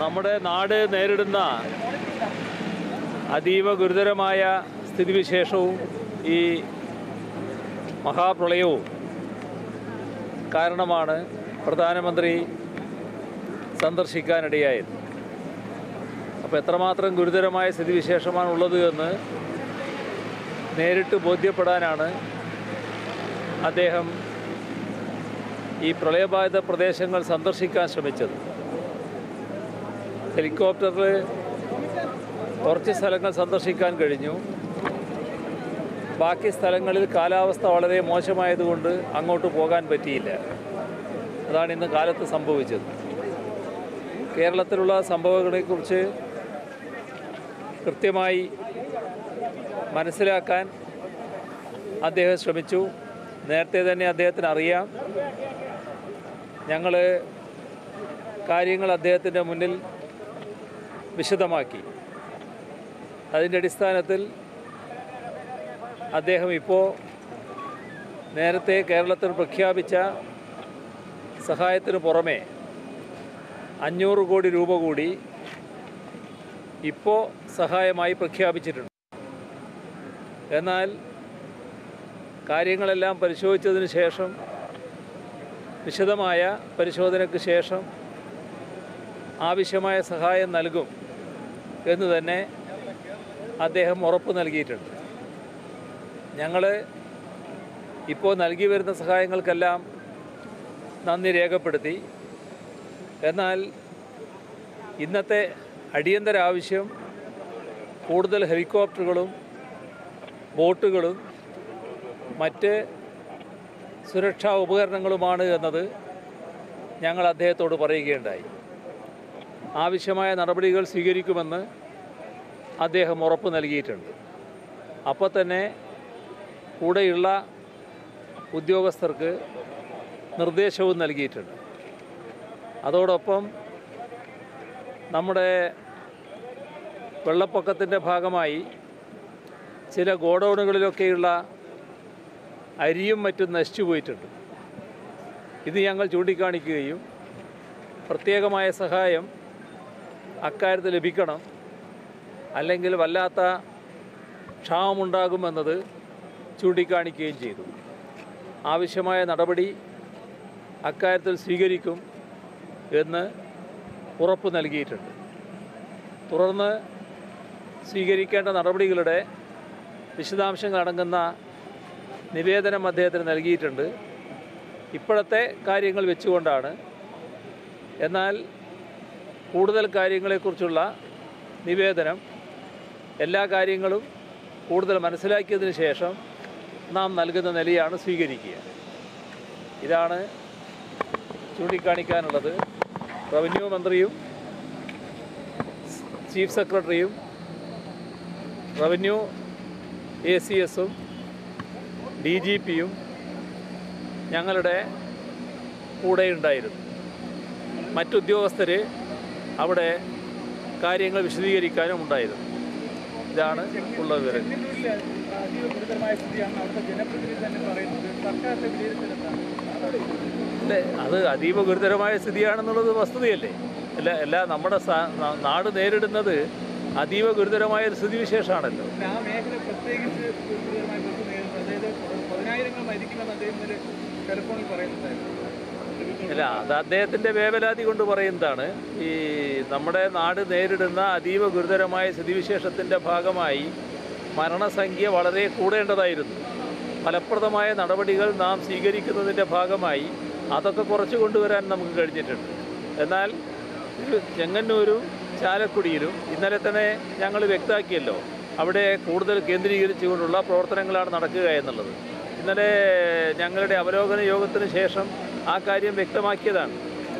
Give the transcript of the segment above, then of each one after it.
നമ്മുടെ നാട് നേരിടുന്ന അതീവ ഗുരുതരമായ സ്ഥിതിവിശേഷവും ഈ മഹാപ്രളയവും കാരണമാണ് പ്രധാനമന്ത്രി സന്ദർശിക്കാനിടയായത് അപ്പോൾ എത്രമാത്രം ഗുരുതരമായ സ്ഥിതിവിശേഷമാണ് ഉള്ളത് എന്ന് നേരിട്ട് ബോധ്യപ്പെടാനാണ് അദ്ദേഹം ഈ പ്രളയബാധിത പ്രദേശങ്ങൾ സന്ദർശിക്കാൻ ശ്രമിച്ചത് ഹെലികോപ്റ്ററിൽ കുറച്ച് സ്ഥലങ്ങൾ സന്ദർശിക്കാൻ കഴിഞ്ഞു ബാക്കി സ്ഥലങ്ങളിൽ കാലാവസ്ഥ വളരെ മോശമായതുകൊണ്ട് അങ്ങോട്ട് പോകാൻ പറ്റിയില്ല അതാണ് ഇന്ന് കാലത്ത് സംഭവിച്ചത് കേരളത്തിലുള്ള സംഭവങ്ങളെക്കുറിച്ച് കൃത്യമായി മനസ്സിലാക്കാൻ അദ്ദേഹം ശ്രമിച്ചു നേരത്തെ തന്നെ അദ്ദേഹത്തിന് അറിയാം ഞങ്ങൾ കാര്യങ്ങൾ അദ്ദേഹത്തിൻ്റെ മുന്നിൽ വിശദമാക്കി അതിൻ്റെ അടിസ്ഥാനത്തിൽ അദ്ദേഹം ഇപ്പോൾ നേരത്തെ കേരളത്തിൽ പ്രഖ്യാപിച്ച സഹായത്തിന് പുറമെ അഞ്ഞൂറ് കോടി രൂപ കൂടി ഇപ്പോൾ സഹായമായി പ്രഖ്യാപിച്ചിട്ടുണ്ട് എന്നാൽ കാര്യങ്ങളെല്ലാം പരിശോധിച്ചതിന് ശേഷം വിശദമായ പരിശോധനയ്ക്ക് ശേഷം ആവശ്യമായ സഹായം നൽകും എന്ന് തന്നെ അദ്ദേഹം ഉറപ്പ് നൽകിയിട്ടുണ്ട് ഞങ്ങൾ ഇപ്പോൾ നൽകി വരുന്ന സഹായങ്ങൾക്കെല്ലാം നന്ദി രേഖപ്പെടുത്തി എന്നാൽ ഇന്നത്തെ അടിയന്തര ആവശ്യം കൂടുതൽ ഹെലികോപ്റ്ററുകളും ബോട്ടുകളും മറ്റ് സുരക്ഷാ ഉപകരണങ്ങളുമാണ് എന്നത് ഞങ്ങൾ അദ്ദേഹത്തോട് പറയുകയുണ്ടായി ആവശ്യമായ നടപടികൾ സ്വീകരിക്കുമെന്ന് അദ്ദേഹം ഉറപ്പ് നൽകിയിട്ടുണ്ട് അപ്പോൾ തന്നെ കൂടെയുള്ള ഉദ്യോഗസ്ഥർക്ക് നിർദ്ദേശവും നൽകിയിട്ടുണ്ട് അതോടൊപ്പം നമ്മുടെ വെള്ളപ്പൊക്കത്തിൻ്റെ ഭാഗമായി ചില ഗോഡൗണുകളിലൊക്കെയുള്ള അരിയും മറ്റും നശിച്ചു പോയിട്ടുണ്ട് ഇത് ഞങ്ങൾ ചൂണ്ടിക്കാണിക്കുകയും പ്രത്യേകമായ സഹായം അക്കാര്യത്തിൽ ലഭിക്കണം അല്ലെങ്കിൽ വല്ലാത്ത ക്ഷാമമുണ്ടാകുമെന്നത് ചൂണ്ടിക്കാണിക്കുകയും ചെയ്തു ആവശ്യമായ നടപടി അക്കാര്യത്തിൽ സ്വീകരിക്കും എന്ന് ഉറപ്പ് നൽകിയിട്ടുണ്ട് തുടർന്ന് സ്വീകരിക്കേണ്ട നടപടികളുടെ വിശദാംശങ്ങൾ അടങ്ങുന്ന നിവേദനം അദ്ദേഹത്തിന് നൽകിയിട്ടുണ്ട് ഇപ്പോഴത്തെ കാര്യങ്ങൾ വെച്ചുകൊണ്ടാണ് എന്നാൽ കൂടുതൽ കാര്യങ്ങളെക്കുറിച്ചുള്ള നിവേദനം എല്ലാ കാര്യങ്ങളും കൂടുതൽ മനസ്സിലാക്കിയതിന് ശേഷം നാം നൽകുന്ന നിലയാണ് സ്വീകരിക്കുക ഇതാണ് ചൂണ്ടിക്കാണിക്കാനുള്ളത് റവന്യൂ മന്ത്രിയും ചീഫ് സെക്രട്ടറിയും റവന്യൂ എ സി എസും ഡി ജി പിയും ഞങ്ങളുടെ കൂടെയുണ്ടായിരുന്നു മറ്റുദ്യോഗസ്ഥർ അവിടെ കാര്യങ്ങൾ വിശദീകരിക്കാനും ഉണ്ടായിരുന്നു ഇതാണ് ഉള്ള വിവരം അതീവ ഗുരുതരമായ സ്ഥിതിയാണ് അവിടുത്തെ ജനപ്രതിനിധി തന്നെ പറയുന്നത് സർക്കാരിന്റെ വിലയിരുത്തലെന്താണ് അല്ലേ അത് അതീവ ഗുരുതരമായ സ്ഥിതിയാണെന്നുള്ളത് വസ്തുതയല്ലേ അല്ല അല്ല നമ്മുടെ സ- ന- നാട് നേരിടുന്നത് അതീവ ഗുരുതരമായ ഒരു സ്ഥിതിവിശേഷമാണല്ലോ പിന്നെ ആ മേഖല പ്രത്യേകിച്ച് ഗുരുതരമായ പ്രശ്നം നേരിടുന്നത് അതായത് പതിനായിരങ്ങൾ മരിക്കുമെന്ന് അദ്ദേഹം ഒരു ടെലിഫോണിൽ പറയുന്നുണ്ടായിരുന്നു അല്ല അത് അദ്ദേഹത്തിൻ്റെ വേവലാതി കൊണ്ട് പറയുന്നതാണ് ഈ നമ്മുടെ നാട് നേരിടുന്ന അതീവ ഗുരുതരമായ സ്ഥിതിവിശേഷത്തിൻ്റെ ഭാഗമായി മരണസംഖ്യ വളരെ കൂടേണ്ടതായിരുന്നു ഫലപ്രദമായ നടപടികൾ നാം സ്വീകരിക്കുന്നതിൻ്റെ ഭാഗമായി അതൊക്കെ കുറച്ച് കൊണ്ടുവരാൻ നമുക്ക് കഴിഞ്ഞിട്ടുണ്ട് എന്നാൽ ഇത് ചെങ്ങന്നൂരും ചാലക്കുടിയിലും ഇന്നലെ തന്നെ ഞങ്ങൾ വ്യക്തമാക്കിയല്ലോ അവിടെ കൂടുതൽ കേന്ദ്രീകരിച്ചുകൊണ്ടുള്ള പ്രവർത്തനങ്ങളാണ് നടക്കുക എന്നുള്ളത് ഇന്നലെ ഞങ്ങളുടെ അവലോകന യോഗത്തിന് ശേഷം ആ കാര്യം വ്യക്തമാക്കിയതാണ്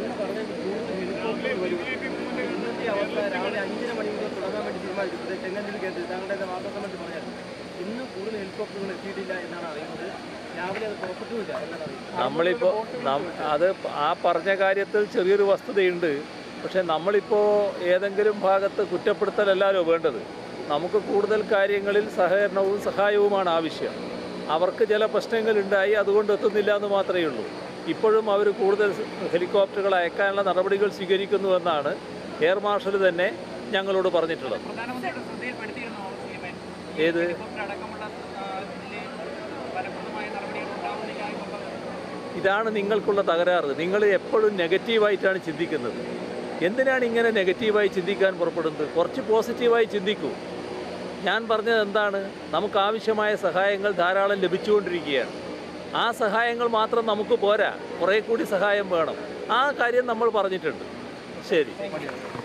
ഇന്നത്തെ അവസ്ഥ രാവിലെ അഞ്ചര മണി മുതൽ തുടങ്ങാൻ വേണ്ടി തീരുമാനിച്ചത് ചെങ്ങന്നൂർ കേന്ദ്രത്തിൽ താങ്കളുടെ വാർത്താസമ്മേളനത്തിൽ പറഞ്ഞാൽ ഇന്ന് കൂടുതൽ ഹെലികോപ്റ്ററുകൾ എത്തിയിട്ടില്ല എന്നാണ് അറിയുന്നത് രാവിലെ അത് പുറപ്പെട്ടുമില്ല എന്നാണ് അറിയുന്നത് നമ്മളിപ്പോൾ നം- അത് ആ പറഞ്ഞ കാര്യത്തിൽ ചെറിയൊരു വസ്തുതയുണ്ട് പക്ഷേ നമ്മളിപ്പോൾ ഏതെങ്കിലും ഭാഗത്ത് കുറ്റപ്പെടുത്തലല്ലല്ലോ വേണ്ടത് നമുക്ക് കൂടുതൽ കാര്യങ്ങളിൽ സഹകരണവും സഹായവുമാണ് ആവശ്യം അവർക്ക് ചില പ്രശ്നങ്ങളുണ്ടായി അതുകൊണ്ട് എത്തുന്നില്ല എന്ന് മാത്രമേ ഉള്ളൂ ഇപ്പോഴും അവർ കൂടുതൽ ഹെലികോപ്റ്ററുകൾ അയക്കാനുള്ള നടപടികൾ സ്വീകരിക്കുന്നുവെന്നാണ് എയർ മാർഷൽ തന്നെ ഞങ്ങളോട് പറഞ്ഞിട്ടുള്ളത് പ്രധാനമന്ത്രിയുടെ ശ്രദ്ധയിൽപ്പെടുത്തിയിരുന്നോ ശ്രീമൻ ഏത് ഹെലികോപ്റ്റർ അടക്കമുള്ള ആ, ഇതിലെ ഫലപ്രദമായ നടപടികൾ ഉണ്ടാവുന്നില്ല എന്നുള്ളത് ഇതാണ് നിങ്ങൾക്കുള്ള തകരാറ് നിങ്ങൾ എപ്പോഴും നെഗറ്റീവായിട്ടാണ് ചിന്തിക്കുന്നത് എന്തിനാണ് ഇങ്ങനെ നെഗറ്റീവായി ചിന്തിക്കാൻ പുറപ്പെടുന്നത് കുറച്ച് പോസിറ്റീവായി ചിന്തിക്കൂ ഞാൻ പറഞ്ഞത് എന്താണ് നമുക്ക് ആവശ്യമായ സഹായങ്ങൾ ധാരാളം ലഭിച്ചുകൊണ്ടിരിക്കുകയാണ് ആ സഹായങ്ങൾ മാത്രം നമുക്ക് പോരാ കുറേ കൂടി സഹായം വേണം ആ കാര്യം നമ്മൾ പറഞ്ഞിട്ടുണ്ട് ശരി